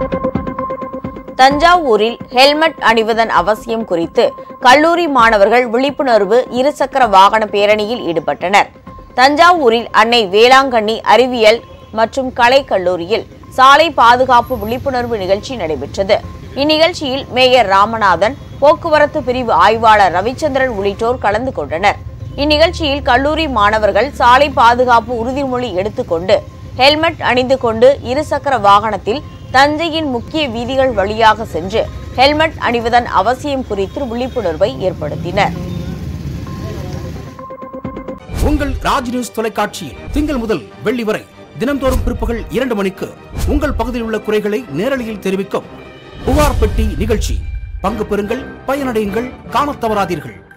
தஞ்சாவூரில் ஹெல்மெட் அணிவதன் அவசியம் குறித்து கல்லூரி மாணவர்கள் விழிப்புணர்வு இருசக்கர வாகன பேரணியில் ஈடுபட்டனர் தஞ்சாவூரில் அன்னை வேளாங்கண்ணி அறிவியல் மற்றும் கலை கல்லூரியில் சாலை பாதுகாப்பு விழிப்புணர்வு நிகழ்ச்சி நடைபெற்றது இந்நிகழ்ச்சியில் மேயர் ராமநாதன் போக்குவரத்து பிரிவு ஆய்வாளர் ரவிச்சந்திரன் உள்ளிட்டோர் கலந்து கொண்டனர் இந்நிகழ்ச்சியில் கல்லூரி மாணவர்கள் சாலை பாதுகாப்பு உறுதிமொழி எடுத்துக்கொண்டு ஹெல்மெட் அணிந்து கொண்டு இருசக்கர வாகனத்தில் தஞ்சையின் முக்கிய வீதிகள் வழியாக சென்று ஹெல்மெட் அணிவதன் அவசியம் குறித்து விழிப்புணர்வை ஏற்படுத்தினர் உங்கள் ராஜ் நியூஸ் தொலைக்காட்சியில் திங்கள் முதல் வெள்ளி வரை தினம்தோறும் பிற்பகல் இரண்டு மணிக்கு உங்கள் பகுதியில் உள்ள குறைகளை நேரலையில் தெரிவிக்கும் புகார் பெட்டி நிகழ்ச்சி பங்கு பெறுங்கள் பயனடையுங்கள் காணத் தவறாதீர்கள்